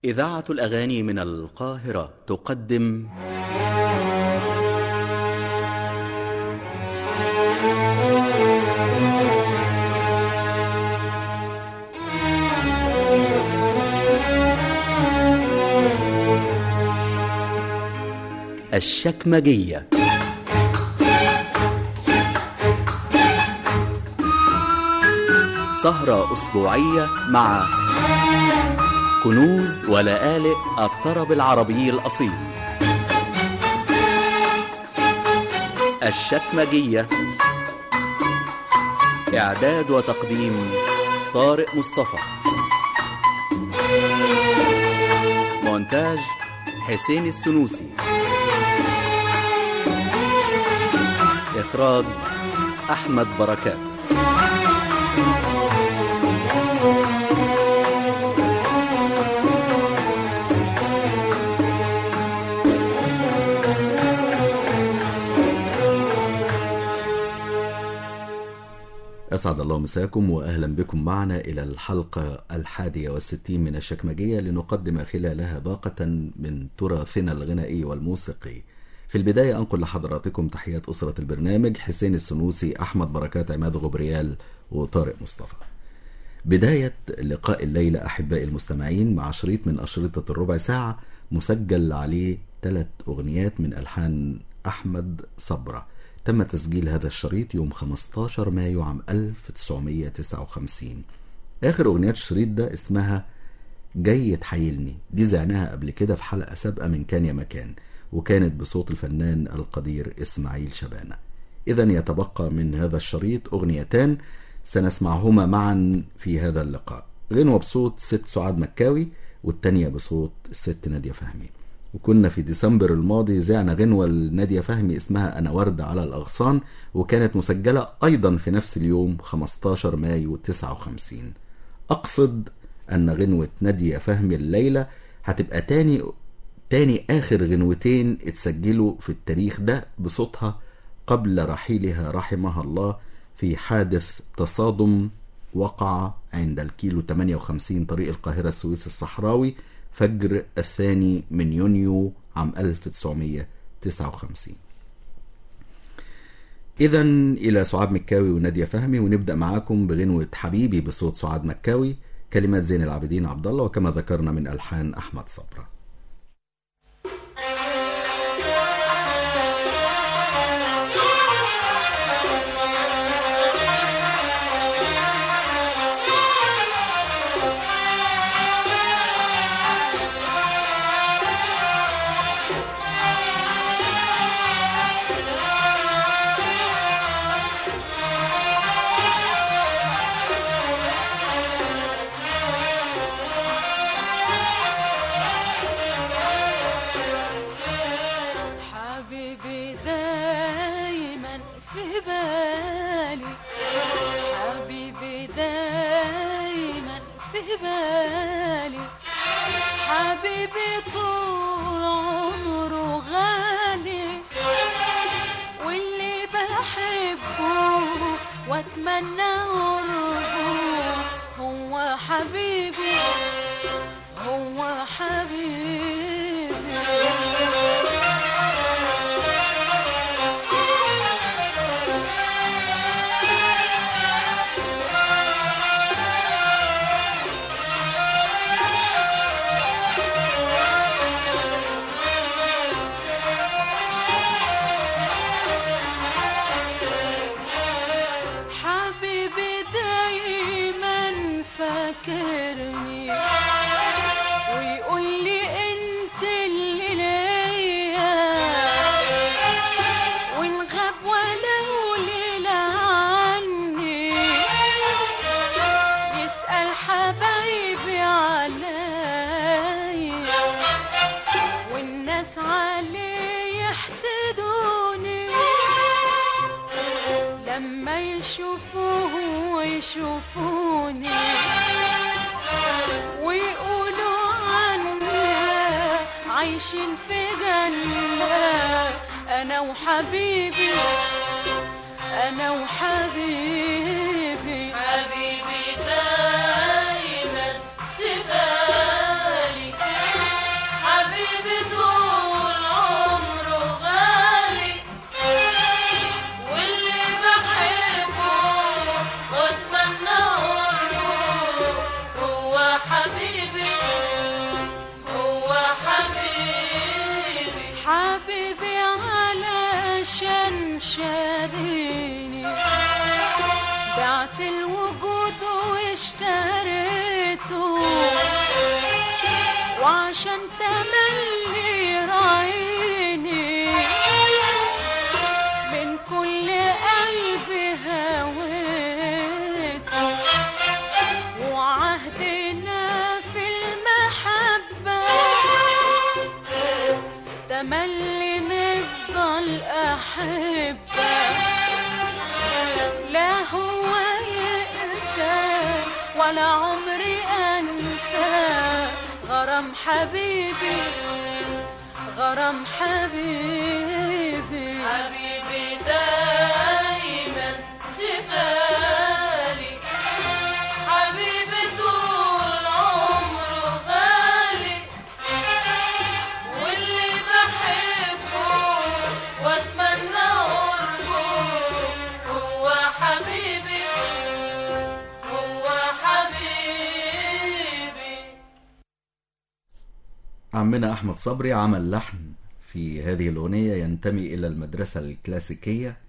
إذاعة الأغاني من القاهرة تقدم الشكمجية سهرة أسبوعية مع كنوز ولآلئ الطرب العربي الأصيل الشكمجية إعداد وتقديم طارق مصطفى مونتاج حسين السنوسي إخراج أحمد بركات أسعد الله مساكم وأهلا بكم معنا إلى الحلقة الحادية والستين من الشكمجية لنقدم خلالها باقة من تراثنا الغنائي والموسيقي في البداية أنقل لحضراتكم تحيات أسرة البرنامج حسين السنوسي أحمد بركات عماد غبريال وطارق مصطفى بداية لقاء الليلة أحبائي المستمعين مع شريط من أشرطة الربع ساعة مسجل عليه ثلاث أغنيات من ألحان أحمد صبرة تم تسجيل هذا الشريط يوم 15 مايو عام 1959 آخر أغنيات الشريط ده اسمها جاي تحايلني دي زعناها قبل كده في حلقة سابقة من كان يا مكان وكانت بصوت الفنان القدير إسماعيل شبانة إذا يتبقى من هذا الشريط أغنيتان سنسمعهما معا في هذا اللقاء غنوة بصوت ست سعاد مكاوي والتانية بصوت الست نادية فهمي وكنا في ديسمبر الماضي زعنا غنوة لنادية فهمي اسمها أنا وردة على الأغصان وكانت مسجلة أيضا في نفس اليوم 15 مايو 59 أقصد أن غنوة نادية فهمي الليلة هتبقى تاني تاني آخر غنوتين اتسجلوا في التاريخ ده بصوتها قبل رحيلها رحمها الله في حادث تصادم وقع عند الكيلو 58 طريق القاهرة السويس الصحراوي فجر الثاني من يونيو عام 1959 إذا إلى سعاد مكاوي ونادية فهمي ونبدأ معاكم بغنوة حبيبي بصوت سعاد مكاوي كلمات زين العابدين عبد الله وكما ذكرنا من ألحان أحمد صبره حبيبي دايما في بالي حبيبي دايما في بالي حبيبي طول عمره غالي واللي بحبه واتمنى قربه هو حبيبي هو حبيبي حبيبي دايما فاكرني ويقول لي انت اللي ليا وان غاب ولو ليلة عني يسأل حبايبي عليا والناس عليه يحسدوني لما يشوفوه ويشوفوني ويقولوا عنا عايشين في جنة أنا وحبيبي أنا وحبيبي حبيبي دايما في بالي تشاريني بعت الوجود واشتريته وعشان تملي راعيني من كل قلبي هويته وعهدنا في المحبة تملي نفضل أحبة لا هو يأسى ولا عمري أنسى غرام حبيبي غرام حبيبي حبيبي دايما في بالي حبيبي طول عمره غالي واللي بحبه واتمنى قربه هو حبيبي هو حبيبي عمنا أحمد صبري عمل لحن في هذه الأغنية ينتمي إلى المدرسة الكلاسيكية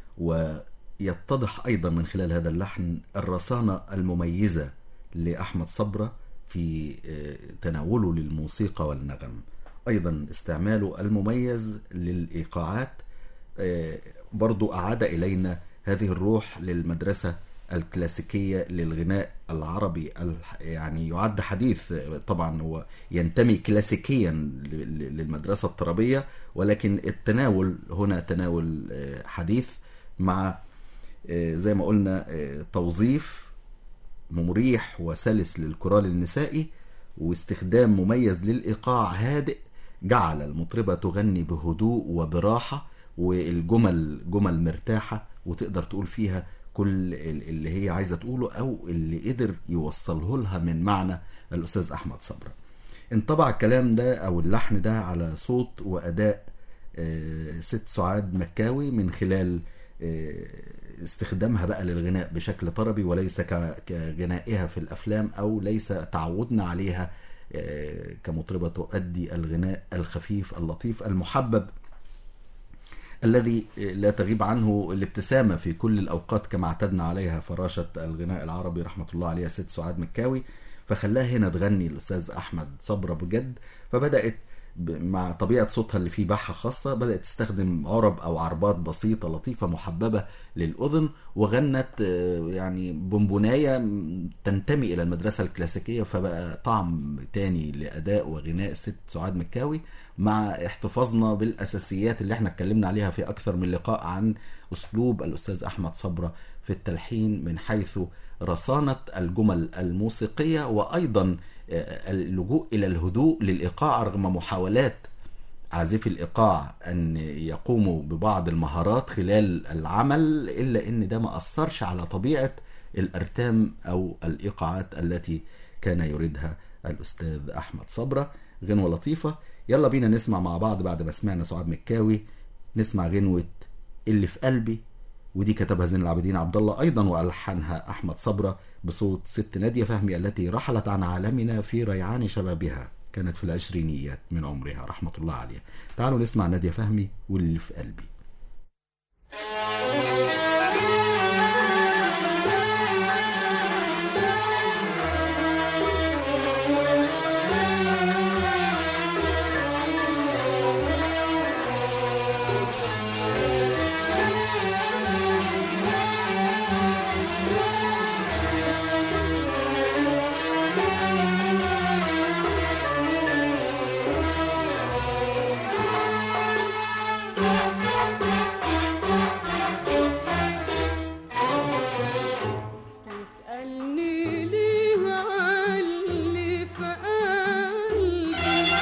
ويتضح أيضا من خلال هذا اللحن الرصانة المميزة لأحمد صبرة في آه، تناوله للموسيقى والنغم أيضا استعماله المميز للإيقاعات آه، برضو أعاد إلينا هذه الروح للمدرسة الكلاسيكية للغناء العربي الح- يعني يعد حديث آه، طبعا هو ينتمي كلاسيكيا ل- ل- للمدرسة الطربية ولكن التناول هنا تناول آه، حديث مع آه، زي ما قلنا آه، توظيف مريح وسلس للكورال النسائي واستخدام مميز للإيقاع هادئ جعل المطربة تغني بهدوء وبراحة والجمل جمل مرتاحة وتقدر تقول فيها كل ال- اللي هي عايزة تقوله أو اللي قدر يوصله لها من معنى الأستاذ أحمد صبرا انطبع الكلام ده أو اللحن ده على صوت وأداء آه، ست سعاد مكاوي من خلال آه، استخدامها بقى للغناء بشكل طربي وليس ك- كغنائها في الافلام او ليس تعودنا عليها آه، كمطربه تؤدي الغناء الخفيف اللطيف المحبب الذي لا تغيب عنه الابتسامه في كل الاوقات كما اعتدنا عليها فراشه الغناء العربي رحمه الله عليها ست سعاد مكاوي فخلاها هنا تغني الاستاذ احمد صبره بجد فبدات ب- مع طبيعه صوتها اللي فيه بحه خاصه بدات تستخدم عرب او عربات بسيطه لطيفه محببه للاذن وغنت آه، يعني بونبونايه م- تنتمي الى المدرسه الكلاسيكيه فبقى طعم تاني لاداء وغناء ست سعاد مكاوي مع احتفاظنا بالاساسيات اللي احنا اتكلمنا عليها في اكثر من لقاء عن اسلوب الاستاذ احمد صبره في التلحين من حيث رصانه الجمل الموسيقيه وايضا آه، اللجوء الى الهدوء للايقاع رغم محاولات عازفي الايقاع ان يقوموا ببعض المهارات خلال العمل الا ان ده ما اثرش على طبيعه الارتام او الايقاعات التي كان يريدها الاستاذ احمد صبره غنوه لطيفه يلا بينا نسمع مع بعض بعد ما سمعنا سعاد مكاوي نسمع غنوه اللي في قلبي ودي كتبها زين العابدين عبد الله ايضا والحنها احمد صبره بصوت ست ناديه فهمي التي رحلت عن عالمنا في ريعان شبابها كانت في العشرينيات من عمرها رحمه الله عليها تعالوا نسمع ناديه فهمي واللي في قلبي تسألني ليه عاللي في قلبي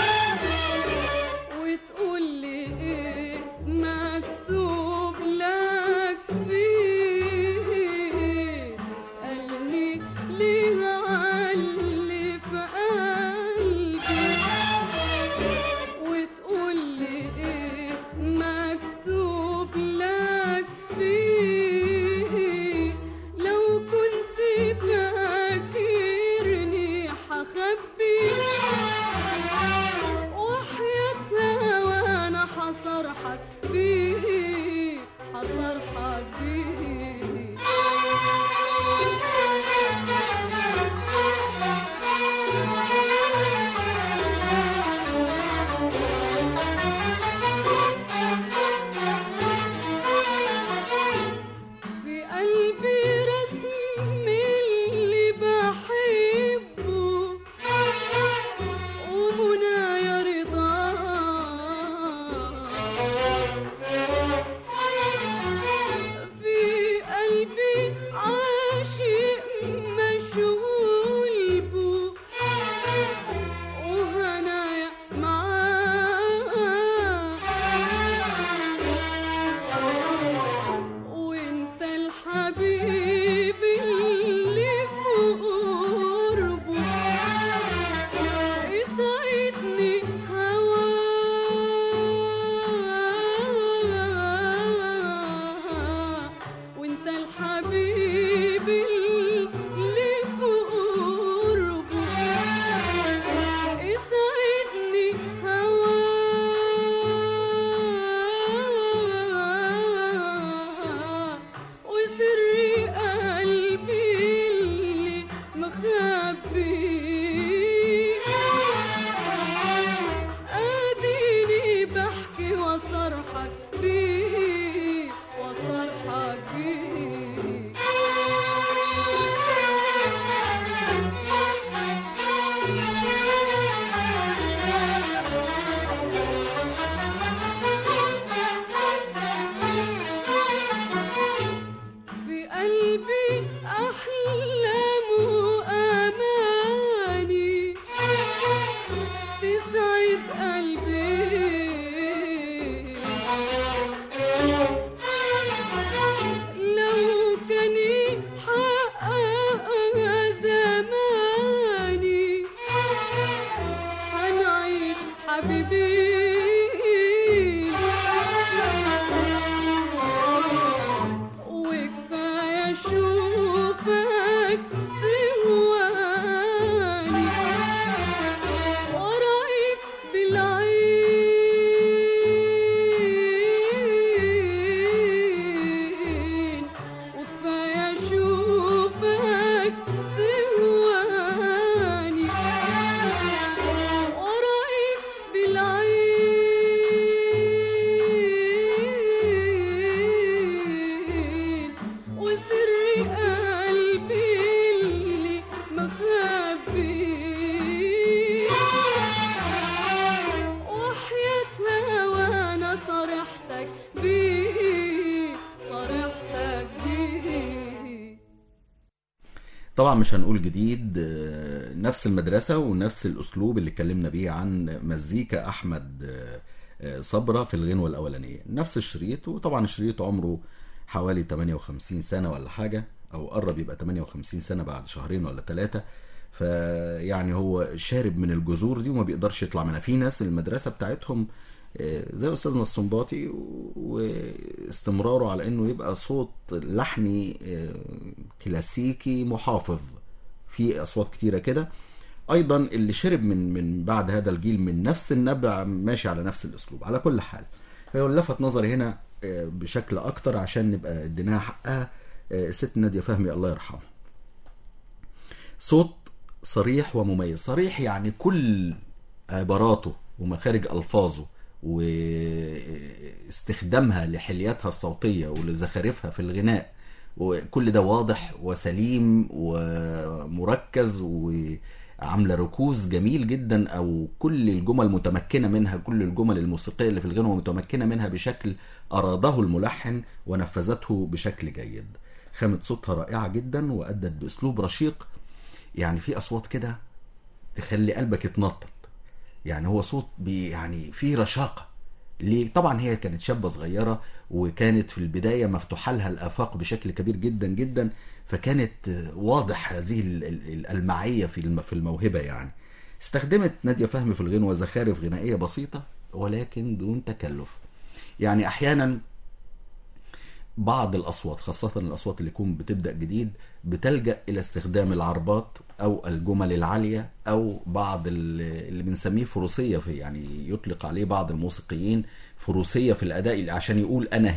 وتقولي ايه مكتوب لك فيه تسألني ليه عاللي في قلبي وتقولي ايه مكتوب لك فيه لو كنت فاكرني حخبي وحياتها وانا حصرحك بيه وصرحك بيه في قلبي رسم اللي بحبه ومنايا رضاه في قلبي عاشق مشغول بو وهنايا معاه وانت الحبيب اللي فوق قربه يسعدني هواه وانت الحبيب اللي فوق قربه يسعدني هواه وسر قلبي اللي مخبي اديني بحكي وصرحك بيه وصرحك بيه في قلبي أحلام وأماني تسعد قلبي لو كان يحققها زماني حنعيش حبيبين وكفاية أشوفك تهواني ورايك بالعين وكفاية أشوفك تهواني ورايك بالعين وسر قلبي اللي مخبي وحياتها وانا صرحتك بيه صرحتك بيه طبعا مش هنقول جديد آه، نفس المدرسة ونفس الأسلوب اللي اتكلمنا بيه عن مزيكا أحمد آه، آه، صبرة في الغنوة الأولانية نفس الشريط وطبعا الشريط عمره حوالي 58 سنة ولا حاجة أو قرب يبقى 58 سنة بعد شهرين ولا ثلاثة فيعني هو شارب من الجذور دي وما بيقدرش يطلع منها في ناس المدرسة بتاعتهم آه، زي أستاذنا السنباطي واستمراره على إنه يبقى صوت لحني آه، كلاسيكي محافظ في أصوات كتيرة كده ايضا اللي شرب من من بعد هذا الجيل من نفس النبع ماشي على نفس الاسلوب على كل حال فهو اللي لفت نظري هنا آه، بشكل اكتر عشان نبقى اديناها حقها آه، الست ناديه فهمي الله يرحمها صوت صريح ومميز صريح يعني كل عباراته ومخارج الفاظه واستخدامها لحلياتها الصوتيه ولزخارفها في الغناء وكل ده واضح وسليم ومركز وعامله ركوز جميل جدا او كل الجمل متمكنه منها كل الجمل الموسيقيه اللي في الغنوه متمكنه منها بشكل اراده الملحن ونفذته بشكل جيد خامه صوتها رائعه جدا وادت باسلوب رشيق يعني في اصوات كده تخلي قلبك يتنطط يعني هو صوت بي يعني فيه رشاقه ليه طبعا هي كانت شابه صغيره وكانت في البدايه مفتوحه لها الافاق بشكل كبير جدا جدا فكانت واضح هذه ال- ال- الالمعيه في الم- في الموهبه يعني استخدمت ناديه فهمي في الغنوه زخارف غنائيه بسيطه ولكن دون تكلف يعني احيانا بعض الاصوات خاصه الاصوات اللي يكون بتبدا جديد بتلجا الى استخدام العربات او الجمل العاليه او بعض ال- اللي بنسميه فروسيه في يعني يطلق عليه بعض الموسيقيين فروسيه في الاداء عشان يقول انا هنا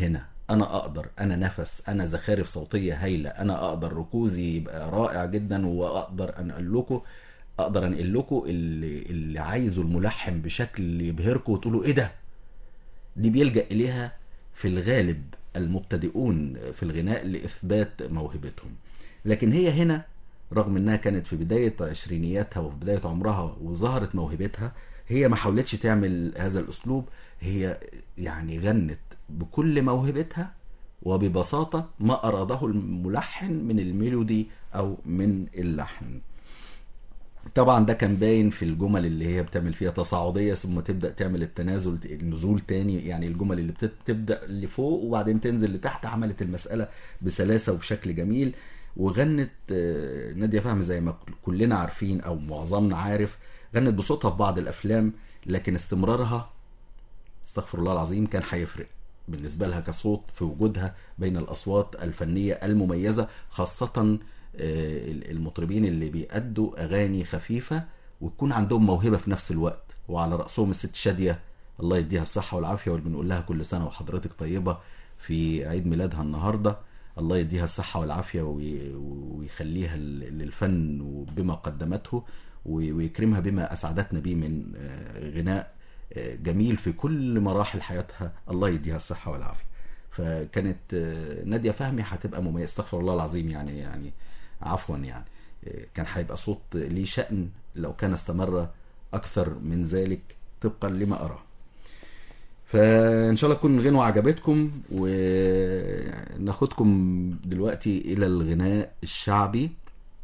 انا اقدر انا نفس انا زخارف صوتيه هايله انا اقدر ركوزي يبقى رائع جدا واقدر انقل لكم اقدر انقل لكم اللي, اللي عايزه الملحن بشكل يبهركم وتقولوا ايه ده دي بيلجأ إليها في الغالب المبتدئون في الغناء لإثبات موهبتهم لكن هي هنا رغم انها كانت في بداية عشرينياتها وفي بداية عمرها وظهرت موهبتها هي ما حاولتش تعمل هذا الأسلوب هي يعني غنت بكل موهبتها وببساطة ما أراده الملحن من الميلودي أو من اللحن طبعا ده كان باين في الجمل اللي هي بتعمل فيها تصاعديه ثم تبدا تعمل التنازل النزول تاني يعني الجمل اللي بتت- بتبدا لفوق وبعدين تنزل لتحت عملت المساله بسلاسه وبشكل جميل وغنت آه، ناديه فهمي زي ما كلنا عارفين او معظمنا عارف غنت بصوتها في بعض الافلام لكن استمرارها استغفر الله العظيم كان هيفرق بالنسبه لها كصوت في وجودها بين الاصوات الفنيه المميزه خاصه آه، المطربين اللي بيأدوا اغاني خفيفه ويكون عندهم موهبه في نفس الوقت وعلى راسهم الست شاديه الله يديها الصحه والعافيه واللي بنقول لها كل سنه وحضرتك طيبه في عيد ميلادها النهارده الله يديها الصحه والعافيه وي- ويخليها ل- للفن وبما قدمته وي- ويكرمها بما اسعدتنا به من آه، غناء آه، جميل في كل مراحل حياتها الله يديها الصحه والعافيه فكانت آه، ناديه فهمي هتبقى مميزه استغفر الله العظيم يعني يعني عفوا يعني آه، كان هيبقى صوت ليه شأن لو كان استمر اكثر من ذلك طبقا لما اراه فان شاء الله تكون الغنوة عجبتكم وناخدكم دلوقتي الى الغناء الشعبي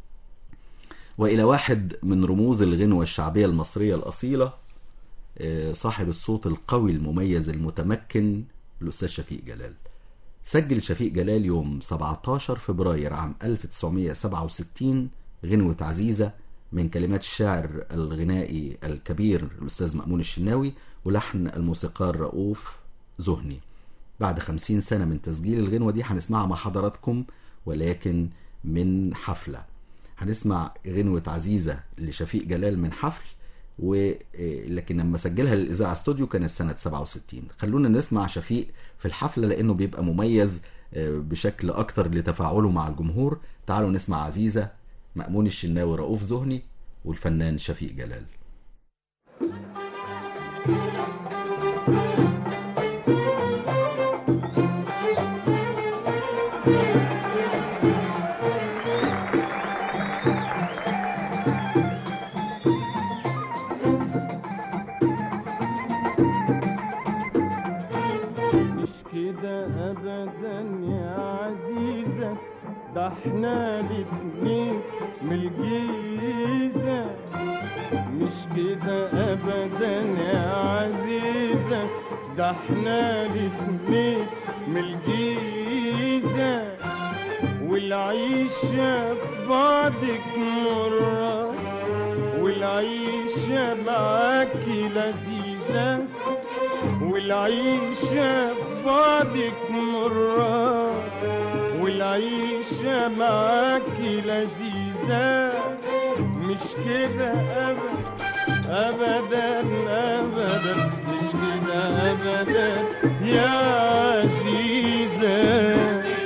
والى واحد من رموز الغنوة الشعبية المصرية الاصيلة آه، صاحب الصوت القوي المميز المتمكن الاستاذ شفيق جلال سجل شفيق جلال يوم 17 فبراير عام 1967 غنوة عزيزة من كلمات الشاعر الغنائي الكبير الأستاذ مأمون الشناوي ولحن الموسيقار رؤوف زهني بعد خمسين سنة من تسجيل الغنوة دي هنسمعها مع حضراتكم ولكن من حفلة هنسمع غنوة عزيزة لشفيق جلال من حفل و لكن لما سجلها للاذاعه استوديو كانت سنه 67 خلونا نسمع شفيق في الحفله لانه بيبقى مميز آه، بشكل اكتر لتفاعله مع الجمهور تعالوا نسمع عزيزه مأمون الشناوي رؤوف زهني والفنان شفيق جلال مش كده ابدا يا عزيزة ده احنا الاتنين من الجيزة مش كده ابدا يا عزيزة ده احنا الاتنين من الجيزة والعيشة في بعضك مرة والعيشة معاكي لذيذة والعيشة في بعضك مرة والعيشة معاكي لذيذة مش كده أبدا أبدا أبدا مش كده أبدا يا عزيزة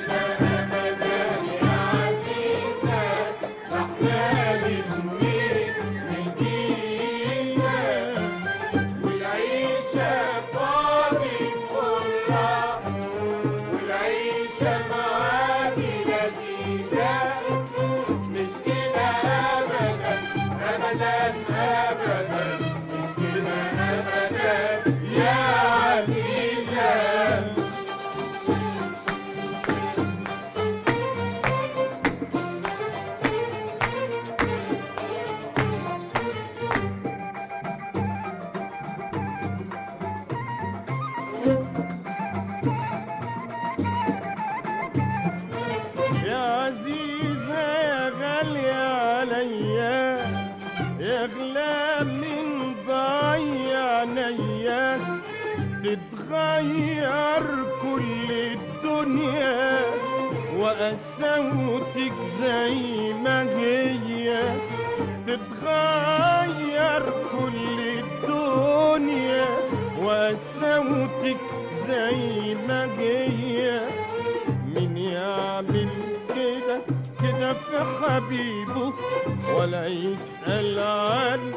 والعيشة فاضي مرة والعيشة معاكي لذيذة مش كده أبدا أبدا أبدا مش كده أبدا يا عزيزة يا عزيزة يا غالية عليا يا غلا من ضيع عينيا تتغير كل الدنيا وقسوتك زي ما هي تتغير كل الدنيا وقسوتك زي ما هي ولا يسأل عن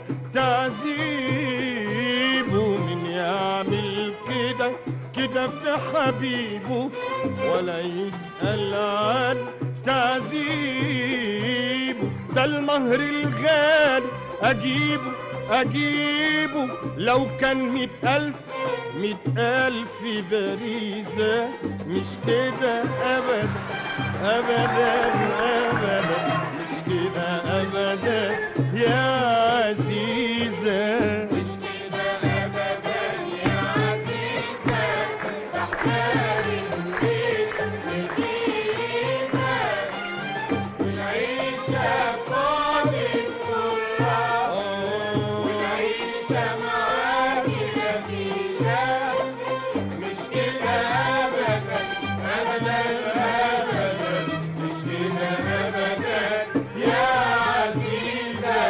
تعذيبه من يعمل كده كده في حبيبه ولا يسأل عن تعذيبه ده المهر الغالي أجيبه أجيبه لو كان مئة ألف مئة ألف باريزة مش كده أبدا أبدا أبدا مش كده أبدا يا عزيزة مش كده أبدا يا عزيزة تحتاج البيت للجيزة والعيشة فاضل كلها والعيشة معاك لذيذة مش كده أبدا أبدا أبدا مش كده أبدا يا عزيزة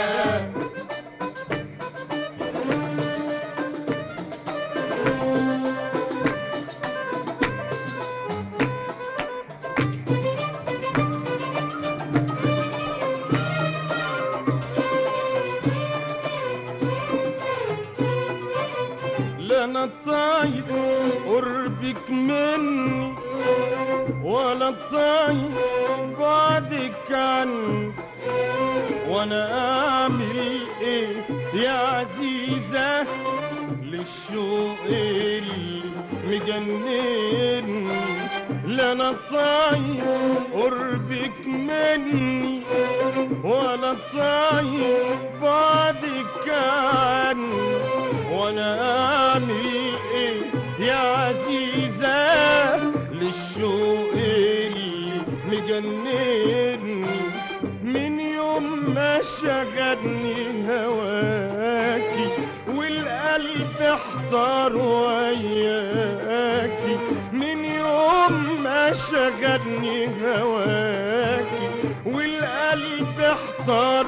لا انا طايق قربك مني ولا طايق بعدك عني وانا اعمل ايه يا عزيزة للشوق اللي مجنني لا انا طايق قربك مني ولا طايق بعدك عني وانا اعمل ايه يا عزيزة للشوق اللي مجنني من يوم ما شغلني هواكي والقلب احتار وياكي من يوم ما شغلني هواكي والقلب احتار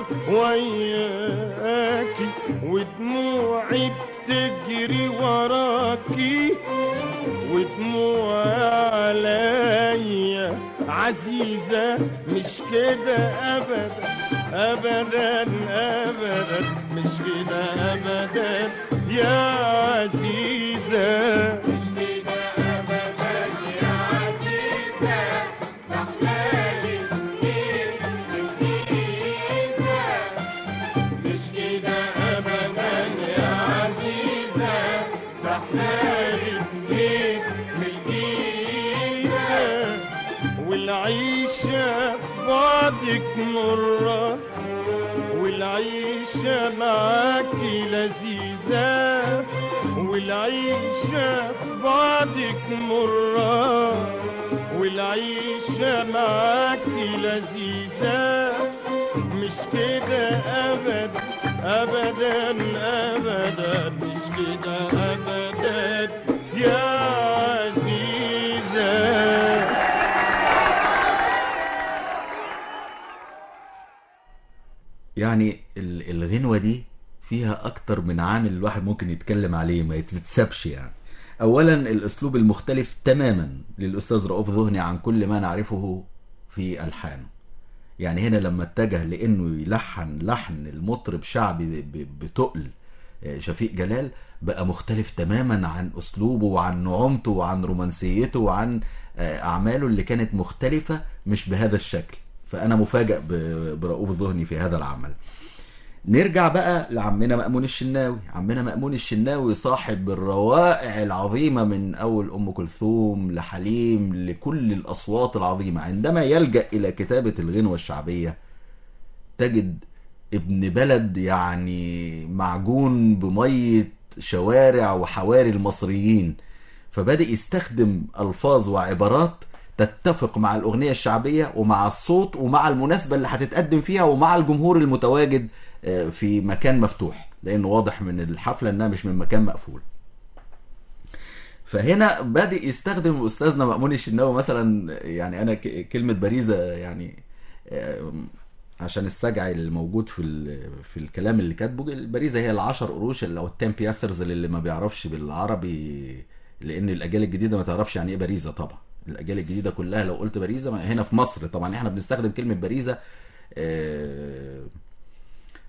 وياكي ودموعي بتجري وراكي ودموعي عليا عزيزة مش كده أبدا أبدا أبدا مش كده أبدا يا عزيزة مش كده أبدا يا عزيزة تحلالي مش كده ابدا يا عزيزه تحلالي بيك من الجيزه والعيشه في بعدك مره والعيشه معاكي لذيذه والعيشه في بعدك مره والعيشه معاكي لذيذه مش كده ابدا ابدا ابدا مش كده ابدا يا عزيزه يعني ال- الغنوة دي فيها أكتر من عامل الواحد ممكن يتكلم عليه ما يتسابش يعني أولا الأسلوب المختلف تماما للأستاذ رؤوف ذهني عن كل ما نعرفه في ألحانه يعني هنا لما اتجه لأنه يلحن لحن المطرب شعبي ب- بتقل آه، شفيق جلال بقى مختلف تماما عن أسلوبه وعن نعومته وعن رومانسيته وعن آه، أعماله اللي كانت مختلفة مش بهذا الشكل فأنا مفاجأ ب- برؤوف ذهني في هذا العمل نرجع بقى لعمنا مأمون الشناوي عمنا مأمون الشناوي صاحب الروائع العظيمة من أول أم كلثوم لحليم لكل الأصوات العظيمة عندما يلجأ إلى كتابة الغنوة الشعبية تجد ابن بلد يعني معجون بمية شوارع وحواري المصريين فبدأ يستخدم ألفاظ وعبارات تتفق مع الأغنية الشعبية ومع الصوت ومع المناسبة اللي هتتقدم فيها ومع الجمهور المتواجد آه، في مكان مفتوح لأنه واضح من الحفلة إنها مش من مكان مقفول فهنا بادئ يستخدم استاذنا مأمون الشناوي مثلا يعني انا ك- كلمه باريزه يعني آم، عشان استدعي الموجود في ال- في الكلام اللي كاتبه الباريزه هي العشر قروش اللي او التام بياسرز اللي ما بيعرفش بالعربي لان الاجيال الجديده ما تعرفش يعني ايه باريزه طبعا الاجيال الجديده كلها لو قلت باريزه ما- هنا في مصر طبعا احنا بنستخدم كلمه باريزه آه،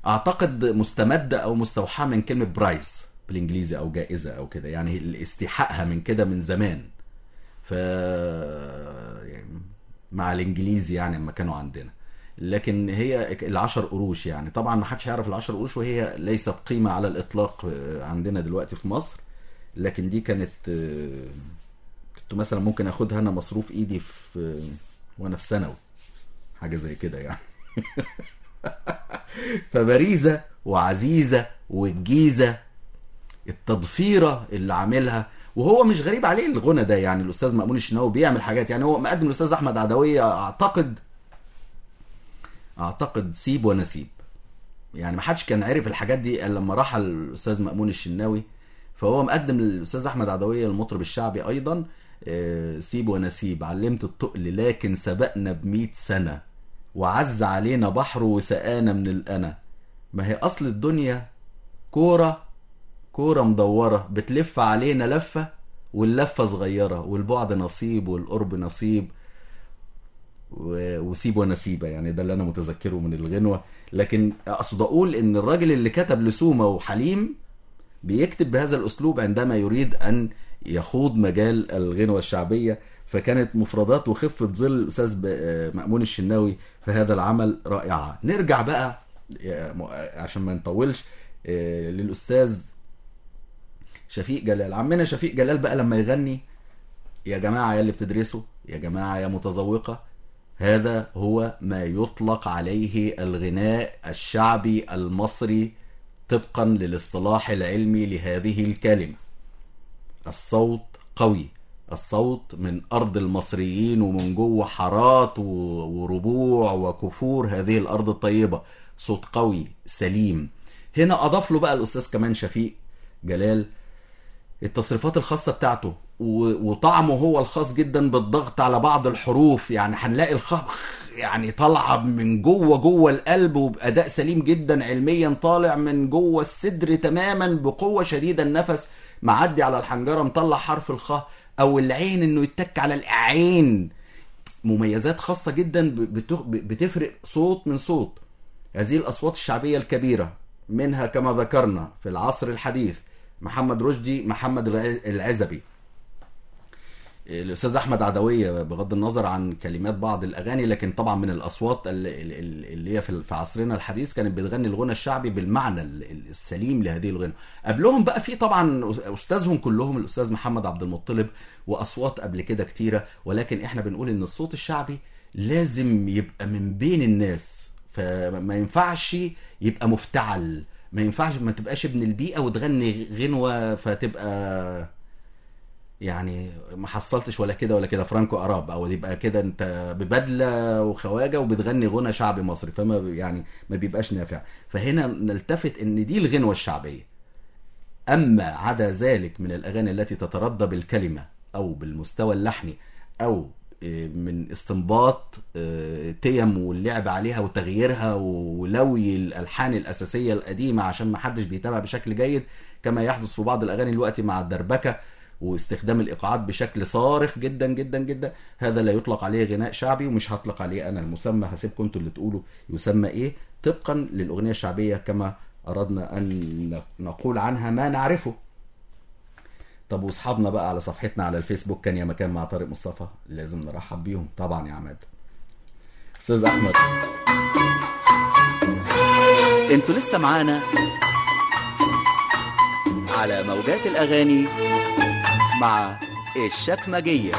اعتقد مستمده او مستوحاه من كلمه برايس بالانجليزي او جائزه او كده يعني استيحائها من كده من زمان ف يعني مع الانجليزي يعني لما كانوا عندنا لكن هي العشر قروش يعني طبعا ما حدش يعرف العشر قروش وهي ليست قيمه على الاطلاق عندنا دلوقتي في مصر لكن دي كانت كنت مثلا ممكن اخدها انا مصروف ايدي في وانا في ثانوي حاجه زي كده يعني فبريزه وعزيزه والجيزه التضفيره اللي عاملها وهو مش غريب عليه الغنى ده يعني الاستاذ مأمون الشناوي بيعمل حاجات يعني هو مقدم الاستاذ احمد عدويه اعتقد اعتقد سيب ونسيب يعني ما حدش كان عارف الحاجات دي الا لما راح الاستاذ مأمون الشناوي فهو مقدم للاستاذ احمد عدويه المطرب الشعبي ايضا آه، سيب ونسيب علمت التقل لكن سبقنا بمئة سنه وعز علينا بحر وسقانا من الأنا ما هي أصل الدنيا كورة كورة مدورة بتلف علينا لفة واللفة صغيرة والبعد نصيب والقرب نصيب و- وسيب ونسيبة يعني ده اللي أنا متذكره من الغنوة لكن أقصد أقول إن الراجل اللي كتب لسومة وحليم بيكتب بهذا الأسلوب عندما يريد أن يخوض مجال الغنوة الشعبية فكانت مفردات وخفة ظل الأستاذ ب- آه، مأمون الشناوي في هذا العمل رائعة نرجع بقى يا م- عشان ما نطولش آه، للأستاذ شفيق جلال عمنا شفيق جلال بقى لما يغني يا جماعة يا اللي بتدرسوا يا جماعة يا متذوقة هذا هو ما يطلق عليه الغناء الشعبي المصري طبقا للاصطلاح العلمي لهذه الكلمة الصوت قوي الصوت من أرض المصريين ومن جوه حارات و- وربوع وكفور هذه الأرض الطيبة صوت قوي سليم هنا أضاف له بقى الأستاذ كمان شفيق جلال التصريفات الخاصة بتاعته و- وطعمه هو الخاص جدا بالضغط على بعض الحروف يعني هنلاقي الخ يعني طالعة من جوه جوه القلب وبأداء سليم جدا علميا طالع من جوه الصدر تماما بقوة شديدة النفس معدي على الحنجرة مطلع حرف الخاء او العين انه يتك على العين مميزات خاصة جدا ب- بت- بتفرق صوت من صوت هذه الأصوات الشعبية الكبيرة منها كما ذكرنا في العصر الحديث محمد رشدي محمد الع- العزبي الاستاذ احمد عدويه بغض النظر عن كلمات بعض الاغاني لكن طبعا من الاصوات اللي- اللي اللي هي في في عصرنا الحديث كانت بتغني الغنى الشعبي بالمعنى ال- ال- السليم لهذه الغنى قبلهم بقى في طبعا استاذهم كلهم الاستاذ محمد عبد المطلب واصوات قبل كده كتيره ولكن احنا بنقول ان الصوت الشعبي لازم يبقى من بين الناس فما ينفعش يبقى مفتعل ما ينفعش ما تبقاش ابن البيئه وتغني غنوه فتبقى يعني ما حصلتش ولا كده ولا كده فرانكو اراب او يبقى كده انت ببدله وخواجه وبتغني غنى شعبي مصري فما ب- يعني ما بيبقاش نافع فهنا نلتفت ان دي الغنوه الشعبيه اما عدا ذلك من الاغاني التي تتردى بالكلمه او بالمستوى اللحني او آه، من استنباط آه، تيم واللعب عليها وتغييرها ولوي الالحان الاساسيه القديمه عشان ما حدش بيتابع بشكل جيد كما يحدث في بعض الاغاني دلوقتي مع الدربكه واستخدام الايقاعات بشكل صارخ جدا جدا جدا هذا لا يطلق عليه غناء شعبي ومش هطلق عليه انا المسمى هسيبكم انتوا اللي تقولوا يسمى ايه طبقا للاغنيه الشعبيه كما اردنا ان نقول عنها ما نعرفه طب واصحابنا بقى على صفحتنا على الفيسبوك كان يا مكان مع طارق مصطفى لازم نرحب بيهم طبعا يا عماد استاذ احمد انتوا لسه معانا على موجات الاغاني مع الشكمجيه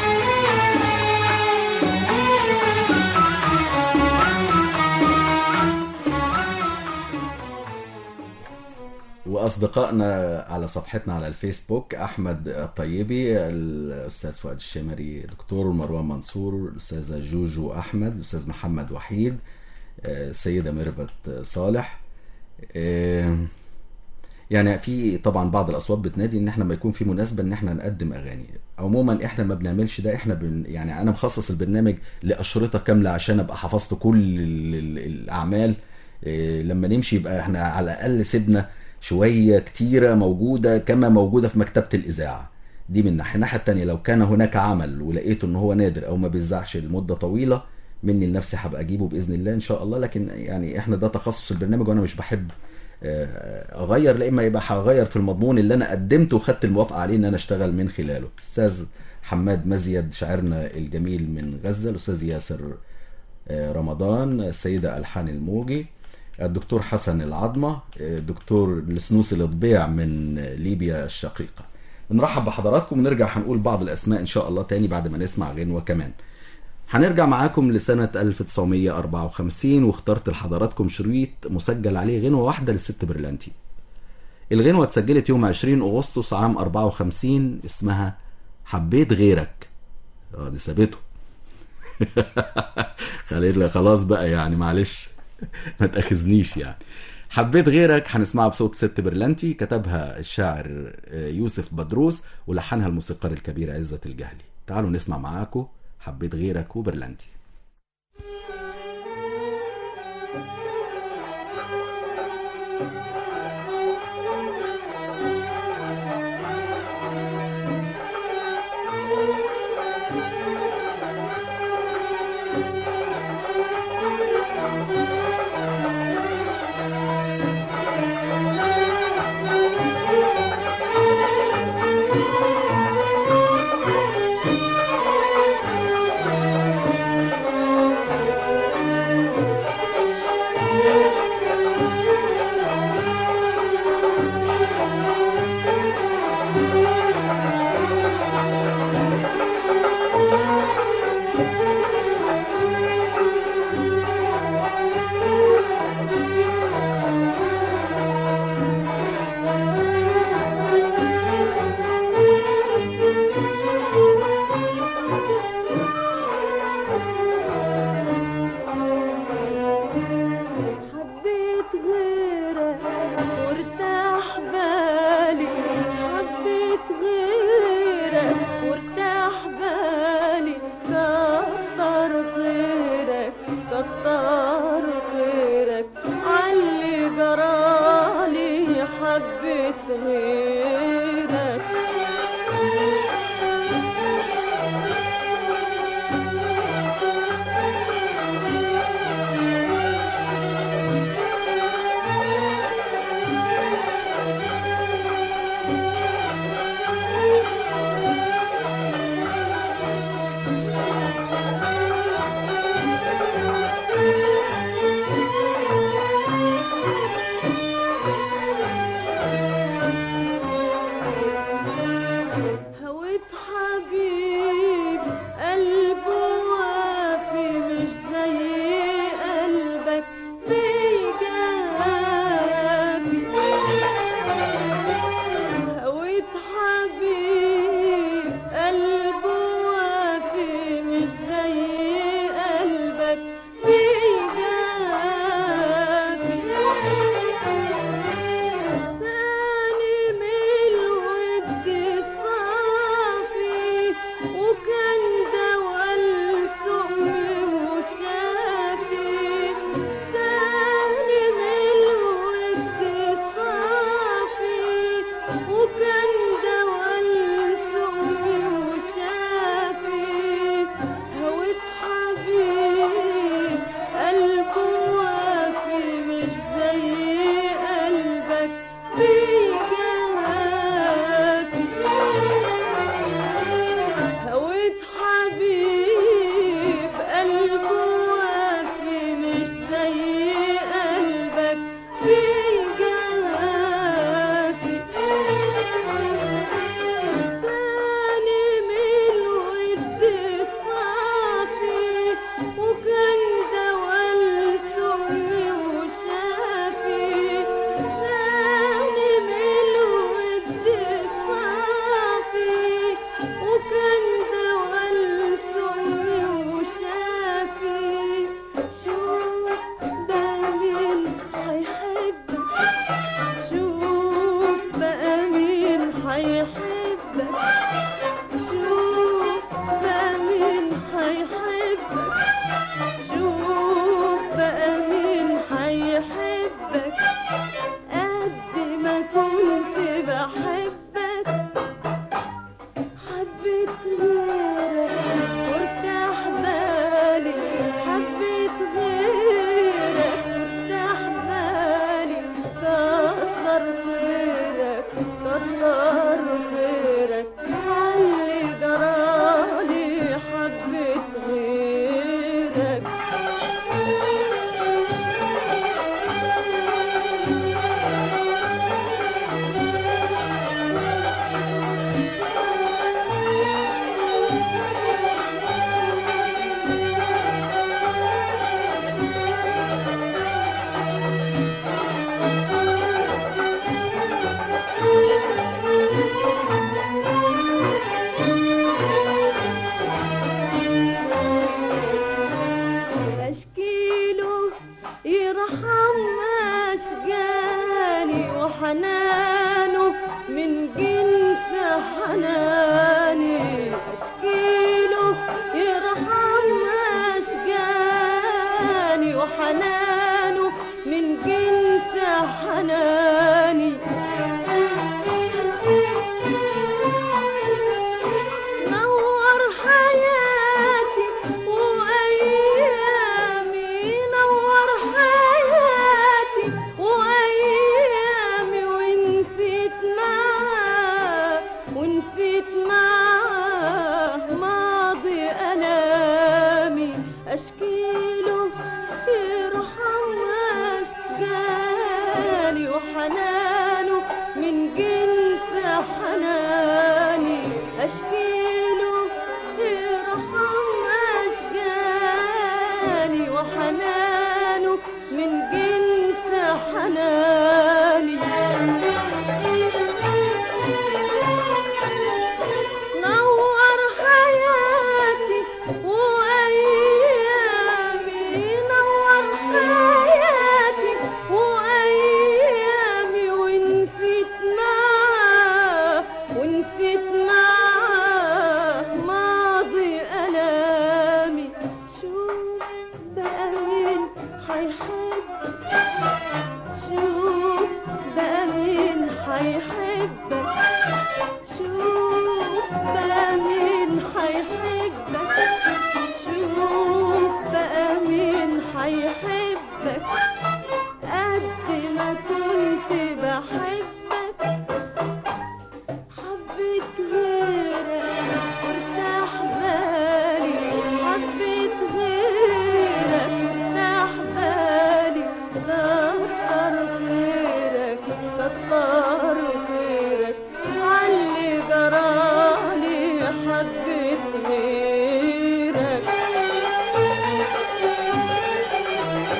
واصدقائنا على صفحتنا على الفيسبوك احمد الطيبي الاستاذ فؤاد الشمري دكتور مروان منصور الاستاذه جوجو احمد الاستاذ محمد وحيد آه، السيده ميرفت صالح آه، يعني في طبعا بعض الاصوات بتنادي ان احنا لما يكون في مناسبه ان احنا نقدم اغاني عموما احنا ما بنعملش ده احنا بن يعني انا مخصص البرنامج لاشرطه كامله عشان ابقى حفظت كل ال- ال- الاعمال إيه، لما نمشي يبقى احنا على الاقل سيبنا شويه كتيره موجوده كما موجوده في مكتبه الاذاعه دي من ناحيه الناحيه التانيه لو كان هناك عمل ولقيته ان هو نادر او ما بيذاعش لمده طويله مني لنفسي هبقى اجيبه باذن الله ان شاء الله لكن يعني احنا ده تخصص البرنامج وانا مش بحب آه، اغير لا اما يبقى هغير في المضمون اللي انا قدمته وخدت الموافقه عليه ان انا اشتغل من خلاله استاذ حماد مزيد شاعرنا الجميل من غزه الاستاذ ياسر آه، رمضان السيده الحان الموجي الدكتور حسن العظمه آه، دكتور السنوسي الاطباع من ليبيا الشقيقه بنرحب بحضراتكم ونرجع هنقول بعض الاسماء ان شاء الله تاني بعد ما نسمع غنوه كمان هنرجع معاكم لسنة 1954 واخترت لحضراتكم شريط مسجل عليه غنوة واحدة للست برلانتي الغنوة اتسجلت يوم 20 أغسطس عام 54 اسمها حبيت غيرك اه دي سابته خلينا خلاص بقى يعني معلش ما تاخذنيش يعني حبيت غيرك هنسمعها بصوت ست برلانتي كتبها الشاعر آه، يوسف بدروس ولحنها الموسيقار الكبير عزت الجهلي تعالوا نسمع معاكم حبيت غيرك وبرلانتي حبيت غيرك وارتاح بالي حبيت غيرك وارتاح بالي كتر غيرك كتر غيرك علي جرالي حبيت غيرك هويت حبيب قلبه وافي مش زي قلبك بيجافي هويت حبيب قلبه وافي مش زي قلبك بيجافي ثاني من الود صافي وكان دوا السم وشافي ثاني من الود صافي وكان دوا السم وشافي هويت حبيب قلبه وافي مش زي قلبك بيجافي هويت حبيب قلبه وافي مش زي قلبك بيجافي من جنس حناني أشكيله يرحم أشجاني وحنانه من جنس حناني نور حياتي وأيامي نور حياتي وأيامي ونسيت معاه ونسيت معاه ماضي ألامي أشكيله يرحم أشجاني وحنانه من جنس حناني أشكيله يرحم أشجاني وحنانه من جنس حناني نور حياتي وأيامي نور حياتي وأيامي ونسيت معاه ونسيت معاه ماضي ألامي شوف بقى مين حيحبك شوف بقى مين حيحبك شوف بقى مين حيحبك شوف بقى مين حيحبك قد ما كنت بحبك حبيت غيرك وارتاح بالي حبيت غيرك وارتاح بالي كتر خيرك كتر خيرك علي جرالي حبيت غيرك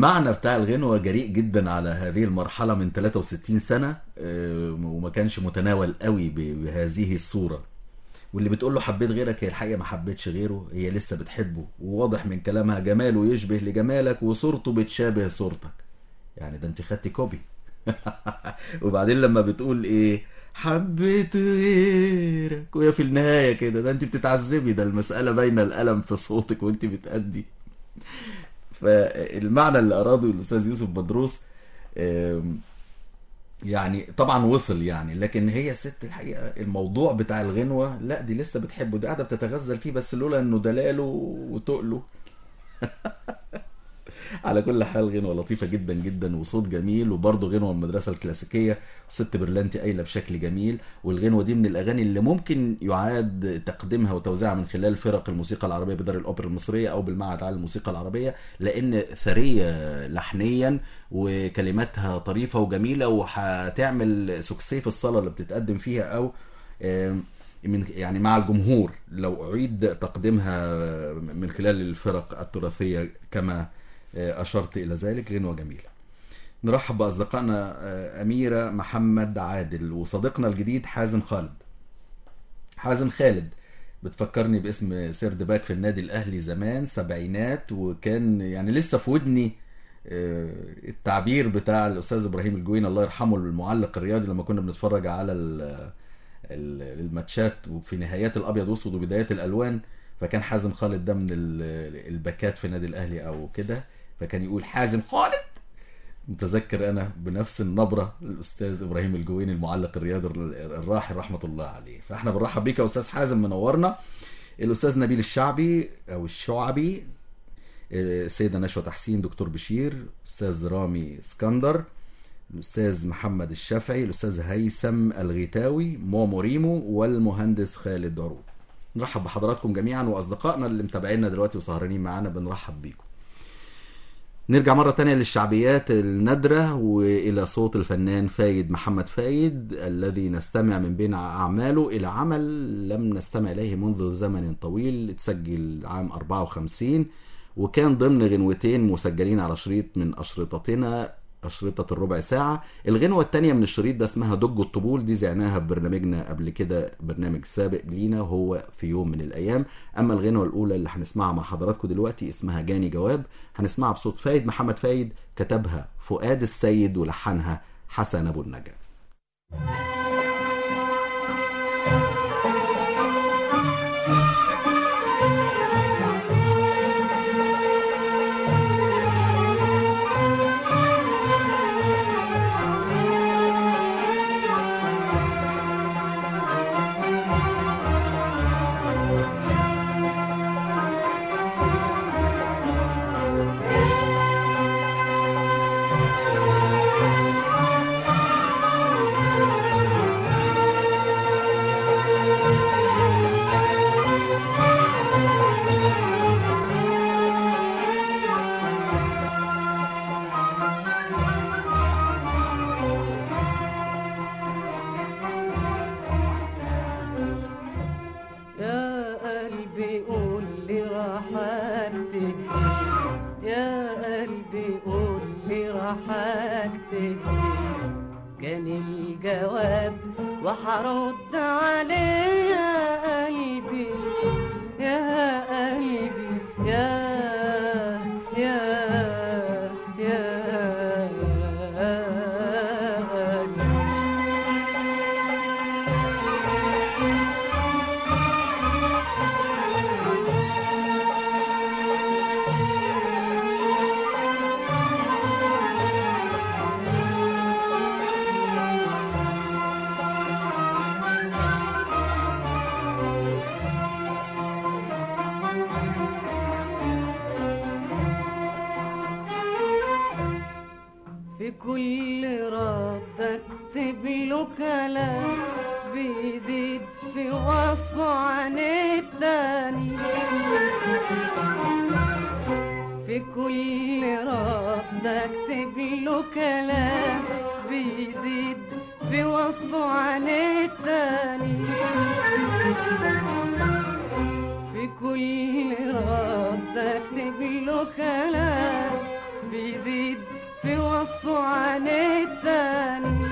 المعنى بتاع الغنوة جريء جدا على هذه المرحلة من 63 سنة آه، وما كانش متناول قوي ب- بهذه الصورة واللي بتقول له حبيت غيرك هي الحقيقة ما حبيتش غيره هي لسه بتحبه وواضح من كلامها جماله يشبه لجمالك وصورته بتشابه صورتك يعني ده انت خدتي كوبي وبعدين لما بتقول ايه حبيت غيرك وهي في النهاية كده ده انت بتتعذبي ده المسألة باينة الألم في صوتك وانت بتأدي فالمعنى اللي أراده الأستاذ يوسف بدروس آم، يعني طبعا وصل يعني لكن هي ست الحقيقة الموضوع بتاع الغنوة لا دي لسه بتحبه دي قاعدة بتتغزل فيه بس لولا انه دلاله وتقله على كل حال غنوة لطيفة جدا جدا وصوت جميل وبرضه غنوة من المدرسة الكلاسيكية وست برلانتي قايلة بشكل جميل والغنوة دي من الأغاني اللي ممكن يعاد تقديمها وتوزيعها من خلال فرق الموسيقى العربية بدار الأوبرا المصرية أو بالمعهد العالي للموسيقى العربية لأن ثرية لحنيا وكلماتها طريفة وجميلة وهتعمل سكسيه في الصالة اللي بتتقدم فيها أو آم، من يعني مع الجمهور لو أعيد تقديمها من خلال الفرق التراثية كما أشرت إلى ذلك غنوة جميلة نرحب بأصدقائنا آه، أميرة محمد عادل وصديقنا الجديد حازم خالد حازم خالد بتفكرني باسم سيرد باك في النادي الأهلي زمان سبعينات وكان يعني لسه في ودني آه، التعبير بتاع الأستاذ إبراهيم الجوين الله يرحمه المعلق الرياضي لما كنا بنتفرج على ال- ال- الماتشات وفي نهايات الأبيض وأسود وبدايات الألوان فكان حازم خالد ده من ال- الباكات في النادي الأهلي أو كده فكان يقول حازم خالد متذكر انا بنفس النبره الاستاذ ابراهيم الجويني المعلق الرياضي الراحل رحمه الله عليه فاحنا بنرحب بيك يا استاذ حازم منورنا الاستاذ نبيل الشعبي او الشعبي السيده نشوى تحسين دكتور بشير استاذ رامي اسكندر الاستاذ محمد الشافعي الاستاذ هيثم الغيتاوي مومو ريمو والمهندس خالد عروض نرحب بحضراتكم جميعا واصدقائنا اللي متابعينا دلوقتي وسهرانين معانا بنرحب بيكم نرجع مرة تانية للشعبيات النادرة وإلى صوت الفنان فايد محمد فايد الذي نستمع من بين أعماله إلى عمل لم نستمع إليه منذ زمن طويل اتسجل عام 54 وكان ضمن غنوتين مسجلين على شريط من أشرطتنا أشرطة الربع ساعة الغنوة التانية من الشريط ده اسمها دج الطبول دي زعناها في برنامجنا قبل كده برنامج سابق لينا هو في يوم من الأيام أما الغنوة الأولى اللي هنسمعها مع حضراتكم دلوقتي اسمها جاني جواب هنسمعها بصوت فايد محمد فايد كتبها فؤاد السيد ولحنها حسن أبو النجا يا قلبي قول لي راحتك يا قلبي قول لي راحتك كان الجواب وحرد عليه يا قلبي يا قلبي يا يا يا قلبي في كل رد اكتب له كلام بيزيد في وصفه عن التاني في كل رد اكتب له كلام بيزيد في وصفه عن التاني في كل رد اكتب له كلام بيزيد في وصفه عن التاني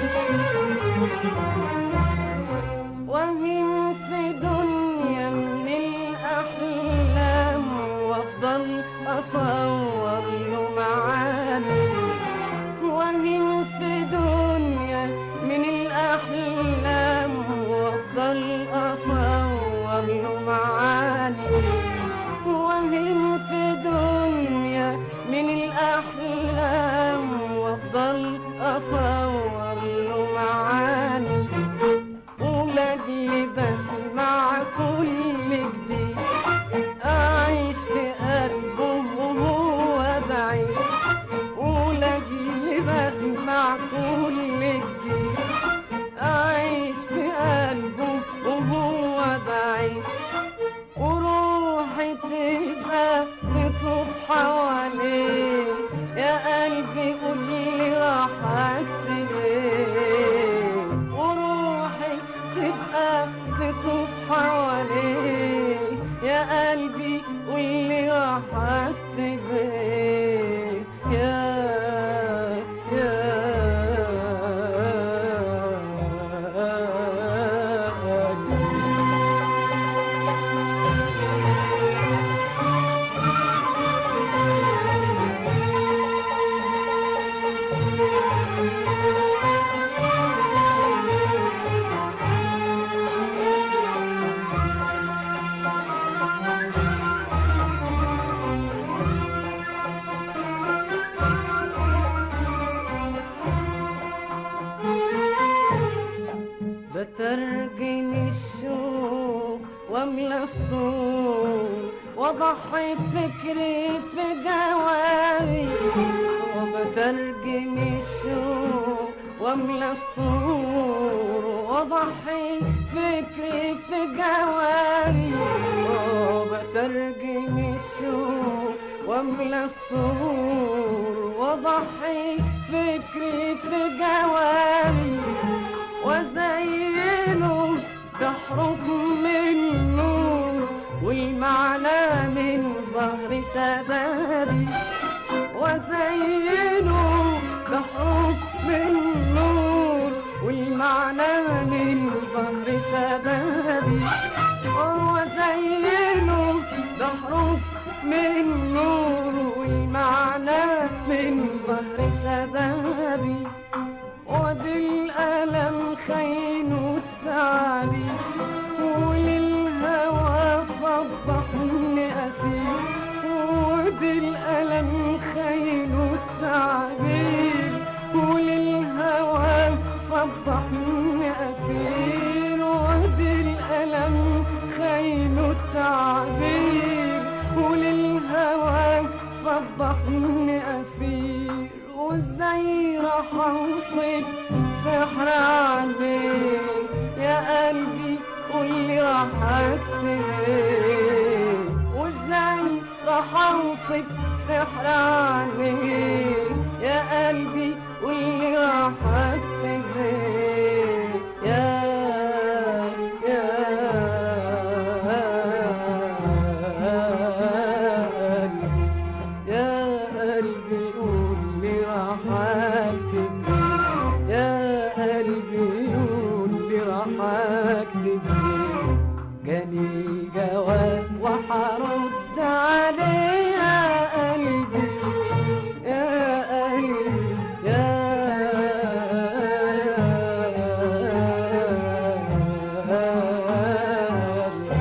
وهم في دنيا من الأحلام وأفضل أصور له معاني وهم في دنيا من الأحلام وأفضل أصور له معاني وهم في دنيا من الأحلام وأفضل أصور له معاني ولأجلي بسمع كل جديد أعيش في قلبه وهو بعيد ولأجلي بسمع كل جديد أعيش في قلبه وهو بعيد وروحي تبقى بتطوف حواليه يا قلبي قول لي راحك ايه وروحي تبقى بتطوف حواليه يا قلبي قول لي راحك ايه يا يا قلبي بترجم الشوق واملى سطور واضحي فكري في جواري وبترجم الشوق واملى سطور واضحي فكري في جواري وبترجم الشوق واملى سطور واضحي فكري في جواري وزينه بحروف من نور والمعنى من ظهر شبابي وزينه بحروف من نور والمعنى من ظهر شبابي وزينه بحروف من نور والمعنى من ظهر شبابي وبالألم خين التعبي وللهوى صبحني أسير وبالألم خين التعبير وللهوى صبحني أسير وبالألم خين التعبير وللهوى صبحني أسير وازاي راح اوصف سحر عليك يا قلبي قولي راح اكتب ايه وازاي راح اوصف سحر عليك يا قلبي قولي راح اكتب ايه يا يا قلبي يا قلبي قول لي راح اكتب إيه؟ يا قلبي قول لي راح اكتب إيه؟ جاني الجواب وحرد عليه يا قلبي يا قلبي يا قلبي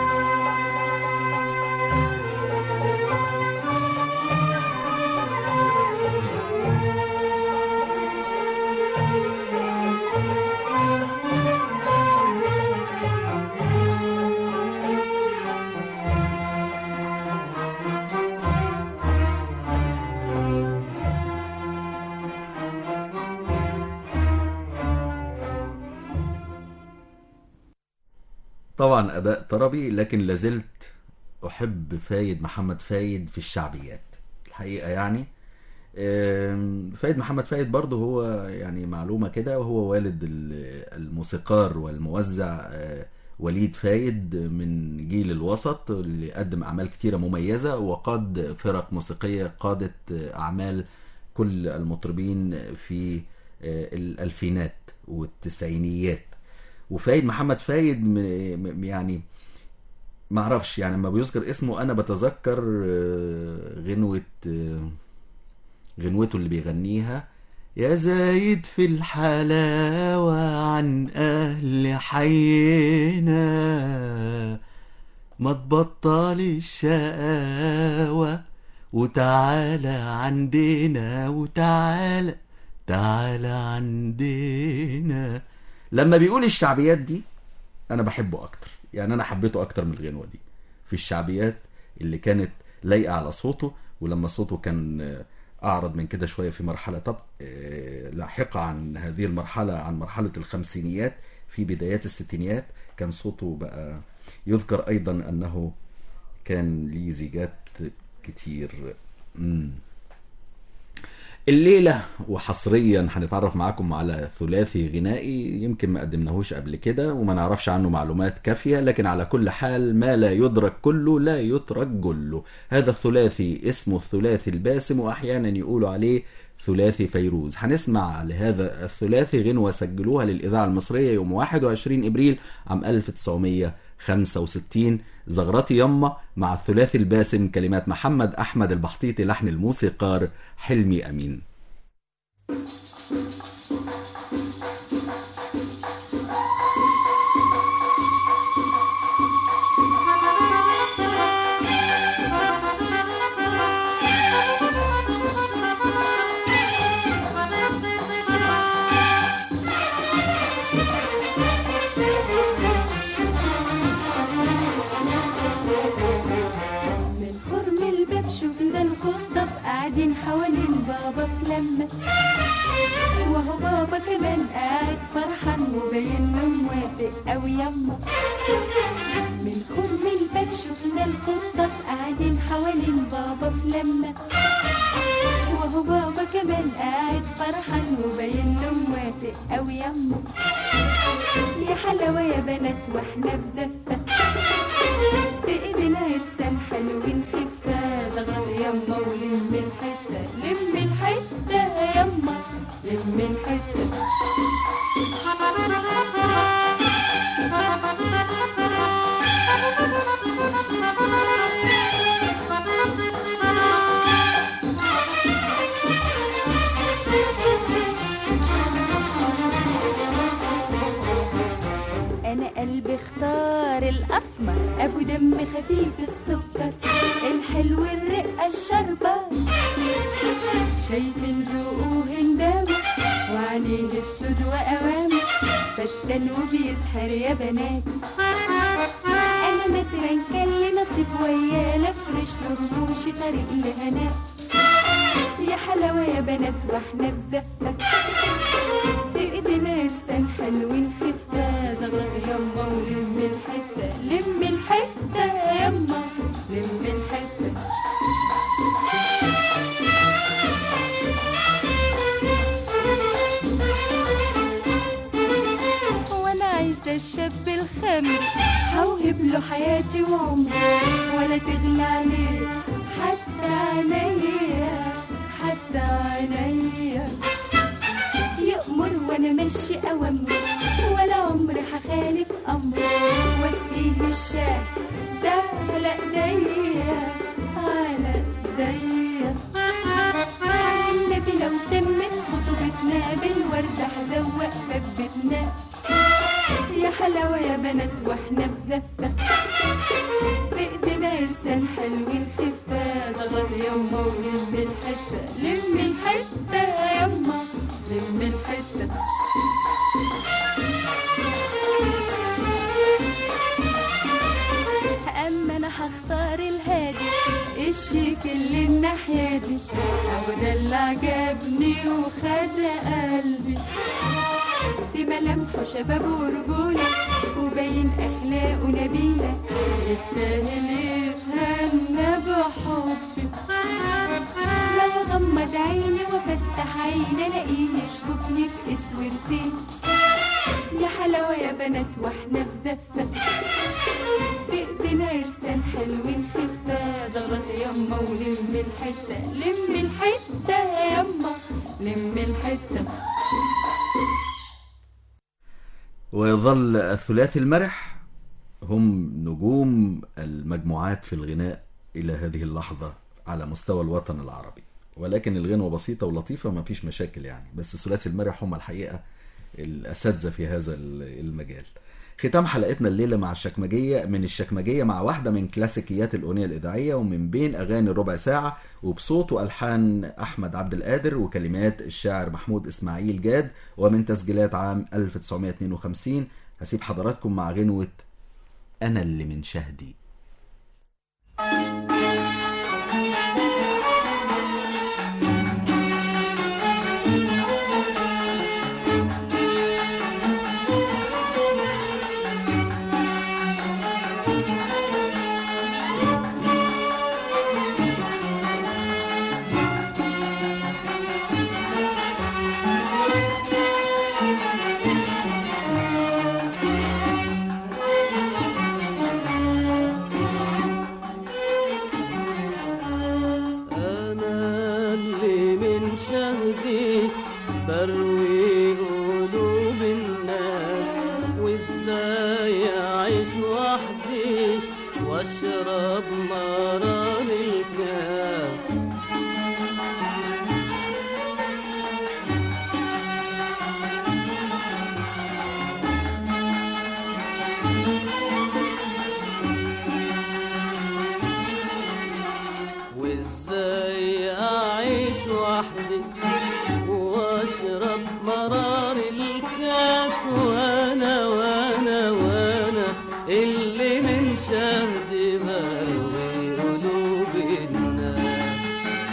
طبعا أداء طربي لكن لازلت أحب فايد محمد فايد في الشعبيات الحقيقة يعني آم، فايد محمد فايد برضه هو يعني معلومة كده وهو والد ال- الموسيقار والموزع آه، وليد فايد من جيل الوسط اللي قدم أعمال كتيرة مميزة وقاد فرق موسيقية قادت أعمال كل المطربين في الألفينات والتسعينيات وفايد محمد فايد م- م- يعني ما اعرفش يعني لما بيذكر اسمه انا بتذكر آه، غنوة آه، غنوته اللي بيغنيها يا زايد في الحلاوة عن أهل حينا ما تبطل الشقاوة وتعالى عندنا وتعالى تعالى عندنا لما بيقول الشعبيات دي انا بحبه اكتر يعني انا حبيته اكتر من الغنوه دي في الشعبيات اللي كانت لايقه على صوته ولما صوته كان آه، اعرض من كده شويه في مرحله طب آه، لاحقه عن هذه المرحله عن مرحله الخمسينيات في بدايات الستينيات كان صوته بقى يذكر ايضا انه كان ليه زيجات كتير مم. الليلة وحصريا هنتعرف معاكم على ثلاثي غنائي يمكن ما قدمناهوش قبل كده وما نعرفش عنه معلومات كافية لكن على كل حال ما لا يدرك كله لا يترك جله هذا الثلاثي اسمه الثلاثي الباسم وأحيانا يقولوا عليه ثلاثي فيروز هنسمع لهذا الثلاثي غنوة سجلوها للإذاعة المصرية يوم 21 إبريل عام 1965 زغرتي يما مع الثلاثي الباسم كلمات محمد أحمد البحطيطي لحن الموسيقار حلمي أمين من خرم الباب شفنا الخطة قاعدين حوالين بابا في لمة وهو بابا كمان قاعد فرحان وباين له موافق أوي يما من خرم الباب شفنا الخطة قاعدين حوالين بابا في لمة وهو بابا كمان قاعد فرحان وباين له موافق أوي يما يا حلاوة يا بنات واحنا في زفة في ايدينا عرسان حلوين خفة زغط يما ولم الحتة لم الحتة يما لم الحتة انا قلبي اختار الاسمر ابو دم خفيف السكر الحلو الرقه الشربه شايفين ذوقه هندام وعينيه السود وقوام فتان وبيسحر يا بنات انا نادرا كان لي نصيب وياه لفرش له رموشي طريق لهناء يا حلاوه يا بنات واحنا في زفه في ايدينا عرسان حلوين خفة زغرة يما ولم الحتة لم الحتة يما لم الحتة وانا عايزة الشاب الخمر هوهب له حياتي وعمري ولا تغلى عليه حتى عينيا حتى عينيا يأمر وانا ماشي اوامره ولا عمري هخالف امره واسقيه الشاه ده على ايديا على ايديا النبي لو تمت خطوبتنا بالوردة هزوق باب بيتنا يا حلاوة يا بنات واحنا في زفة في ايدينا عرسان حلوين خفة زغرة يما ولم الحتة لم الحتة يما لم الحتة اما انا هختار الهادي الشيك اللي الناحية دي هو ده اللي عجبني وخد قلبي في ملامحه شباب ورجولة وباين أخلاقه نبيلة يستاهل يتهنى بحبي لا يغمض عيني وافتح عيني الاقيه يشبكني في اسورتين يا حلاوة يا بنات واحنا في زفة في ايدينا عرسان حلوين خفة زغرة يما ولم الحتة لم الحتة يا يما لم الحتة ويظل الثلاثي المرح هم نجوم المجموعات في الغناء إلى هذه اللحظة على مستوى الوطن العربي ولكن الغنوة بسيطة ولطيفة ما فيش مشاكل يعني بس الثلاثي المرح هم الحقيقة الأساتذة في هذا المجال ختام حلقتنا الليلة مع الشكمجية من الشكمجية مع واحدة من كلاسيكيات الأغنية الإذاعية ومن بين أغاني الربع ساعة وبصوت وألحان أحمد عبد القادر وكلمات الشاعر محمود إسماعيل جاد ومن تسجيلات عام 1952 هسيب حضراتكم مع غنوة أنا اللي من شهدي أنا اللي من شهدي بروي قلوب الناس وإزاي أعيش وحدي وأشرب مرار الكاس وازاي اعيش وحدي واشرب مرار الكاس وانا وانا وانا اللي من شهدي بروي قلوب الناس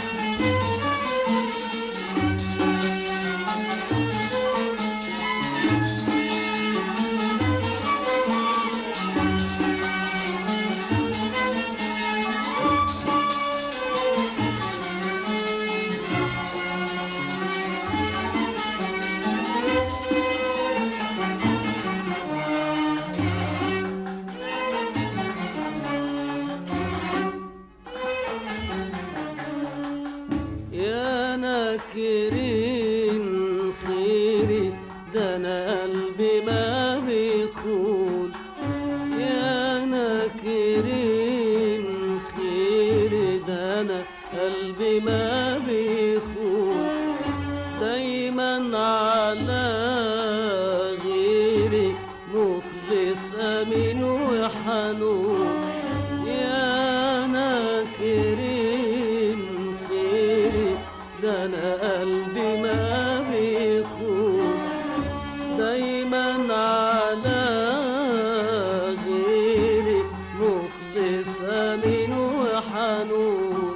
يا ناكرين خيري ده انا قلبي ما بيخون يا ناكرين خيري ده انا قلبي ما بيخون دايما على غيري مخلص امين وحنون يا ناكرين خيري ده انا قلبي ما بيخون دايما على غيري مخلص امين وحنون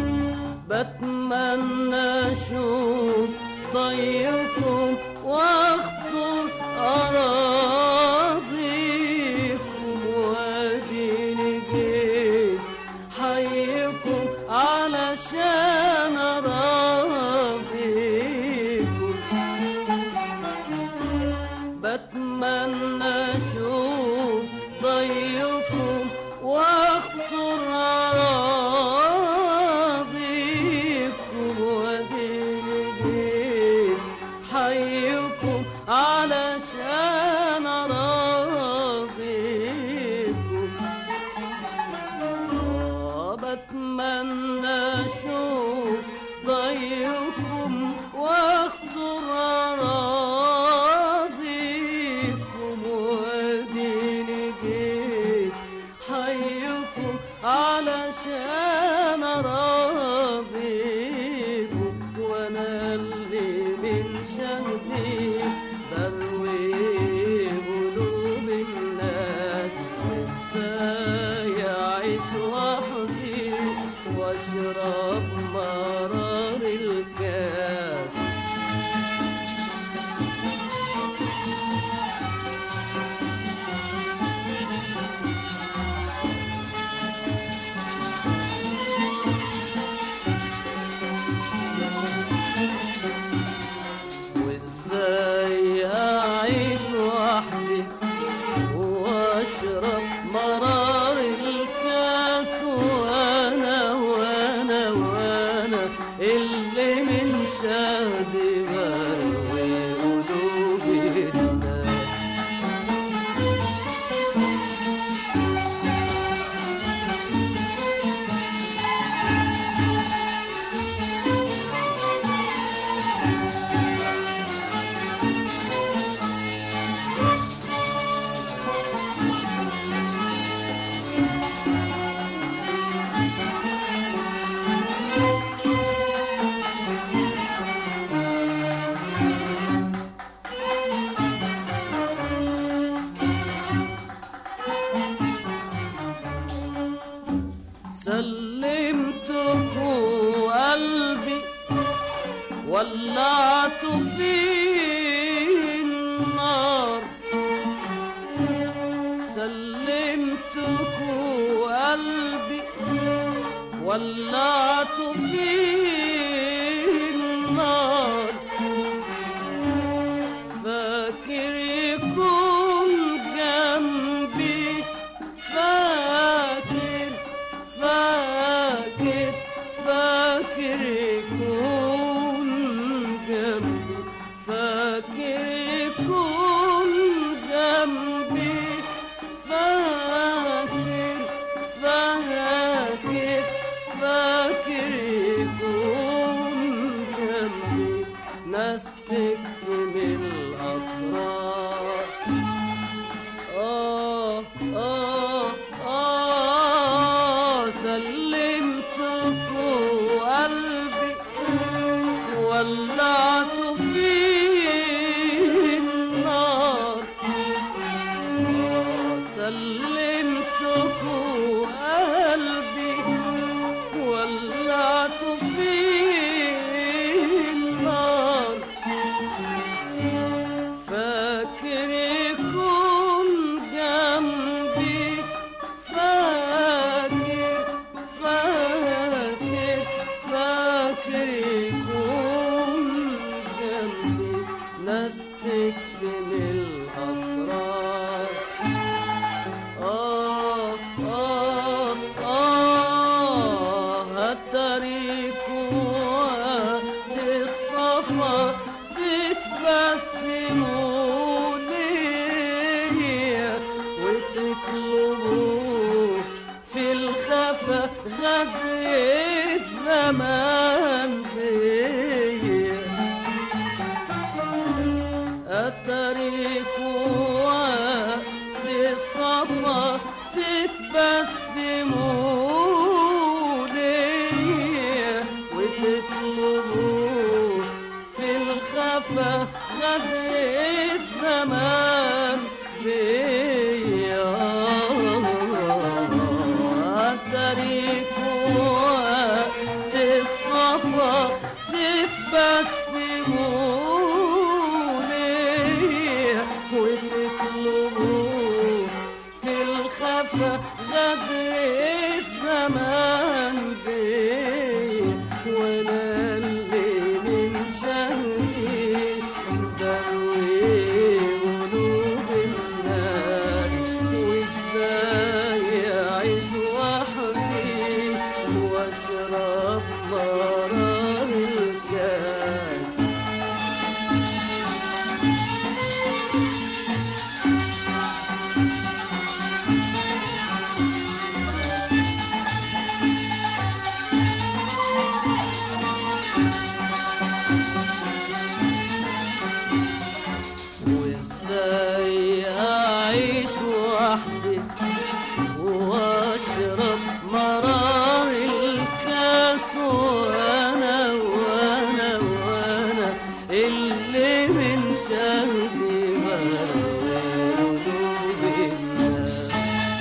بتمنى اشوف ضيكم واخطر اراضيكم واديني جيت حيكم علشان اراضيكم بتمنى اشوف ضيكم واخطر اراضيكم واديني جيت حيكم علشان اراضيكم آه، بتمنى اشوف ضيكم واخطر اراضيكم واديني جيت حيكم علشان اراضيكم وانا اللي من شهدي بروي قلوب الناس ازاي اعيش وحدي واشرب مرار الكاس وازاي اعيش وحدي سلمتك قلبي ولعت فيه النار سلمتك قلبي ولعت فيه النار فاكر يكون جنبي فاكر فاكر فاكر يكون جنبي فاكر يكون جنبي فاكر فاكر فاكر يكون جنبي ناس تكتم الأسرار آه آه آه سلمتك قلبي ولعت فيه النار آه سلمتك قلبي ولعت فيه النار فاكر يكون جنبي فاكر فاكر فاكر يكون جنبي ناس تكتم الأسرار آه آه آه هتريك وقت الصفا تتبسموا ليا وتطلبوا في الخفا غدر الزمان بيا أتريك وقت الصفا تتبسموا ليا وتطلبوا في الخفا غدر الزمان بيا أتريك وقت الصفا تتبسموا ليه وتطلبوا في الخفا غدر الزمان بيه وانا اللي من شهري دروي قلوب الناس وازاي اعيش وحدي واشرب مرار الكاس وازاي اعيش وحدي واشرب مرار الكاس وانا وانا وانا اللي من شهدي بروي قلوب الناس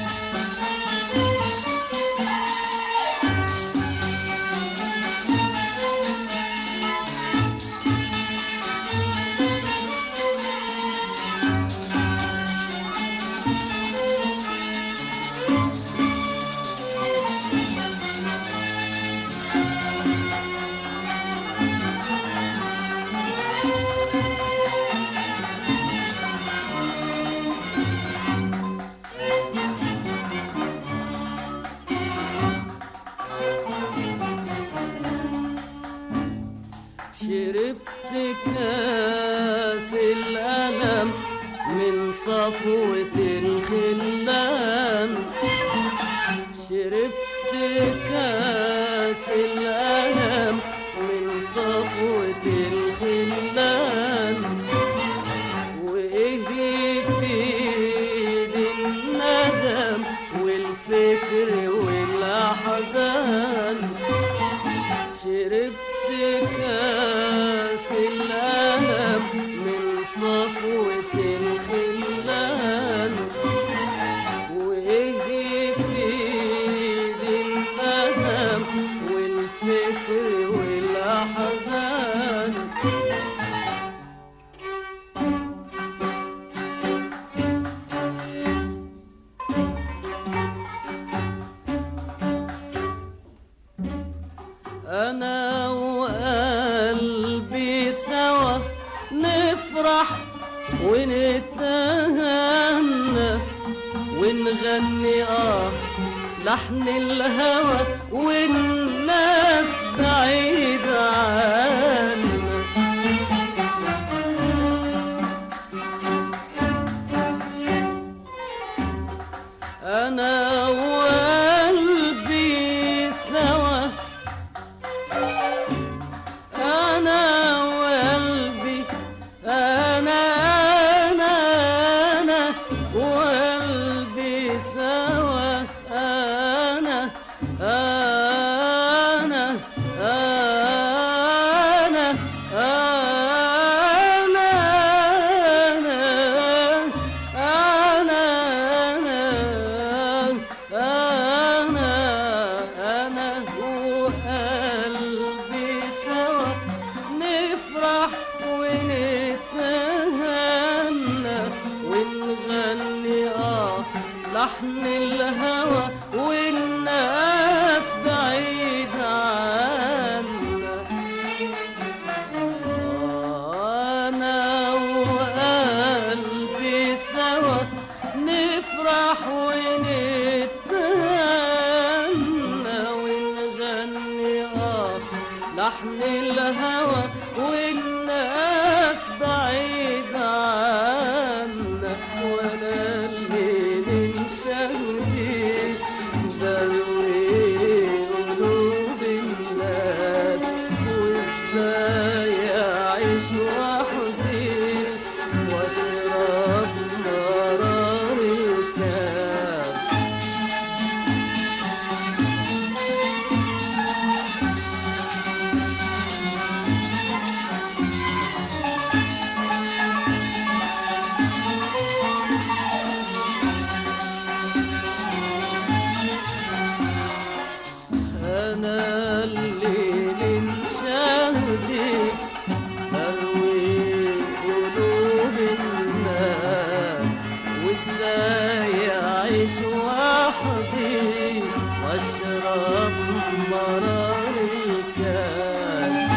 شربت كاس الألم من صفوة الخلان شربت كاس الألم من صفوة الخلان وإيه يفيد الندم والفكر والأحزان شربت كاس الألم من صفوة الخلان وإيه يفيد انا وقلبي سوا نفرح ونتهنى ونغني اه لحن الهوى والناس بعيد عنا انا وقلبي سوا انا وقلبي انا انا انا وقلبي سوا انا انا انا انا انا انا انا وقلبي سوا نفرح ونتهنى ونغني اه لحن الهوى والناس بعيد عنا أنا وقلبي سوا نفرح ونتهنى ونغني آه لحن الهوى والناس بعيد عنا ولا الليل انشغلي بروي قلوب الناس وازاي اعيش وحدي واشرب مرار الكاس أنا الليل انشهدي أروي قلوب الناس وإزاي أعيش وحدي وأشرب مرار الكاس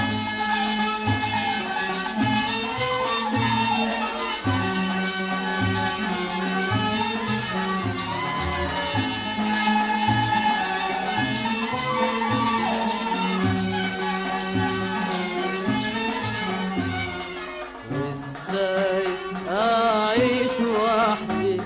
وازاي اعيش وحدي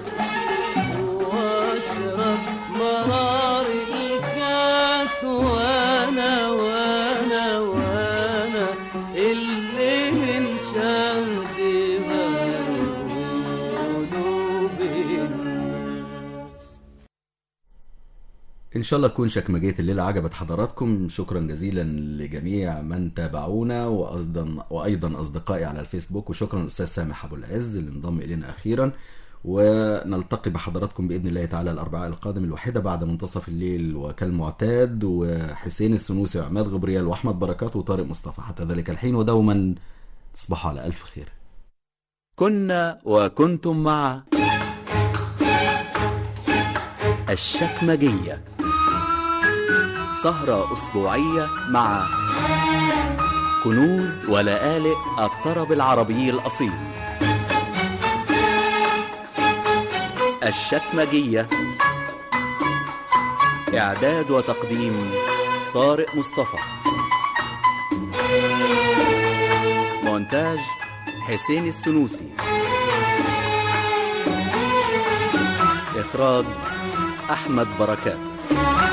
واشرب مرار الكاس وانا وانا وانا اللي من شهدي قلوب الناس إن شاء الله تكون شكمجية الليلة عجبت حضراتكم شكرا جزيلا لجميع من تابعونا وأيضا وأيضا أصدقائي على الفيسبوك وشكرا للأستاذ سامح أبو العز اللي انضم إلينا أخيرا ونلتقي بحضراتكم بإذن الله تعالى الأربعاء القادم الواحدة بعد منتصف الليل وكالمعتاد وحسين السنوسي وعماد غبريال وأحمد بركات وطارق مصطفى حتى ذلك الحين ودوما تصبحوا على ألف خير كنا وكنتم مع الشكمجية سهرة أسبوعية مع كنوز ولآلئ الطرب العربي الأصيل الشكمجية إعداد وتقديم طارق مصطفى مونتاج حسين السنوسي إخراج أحمد بركات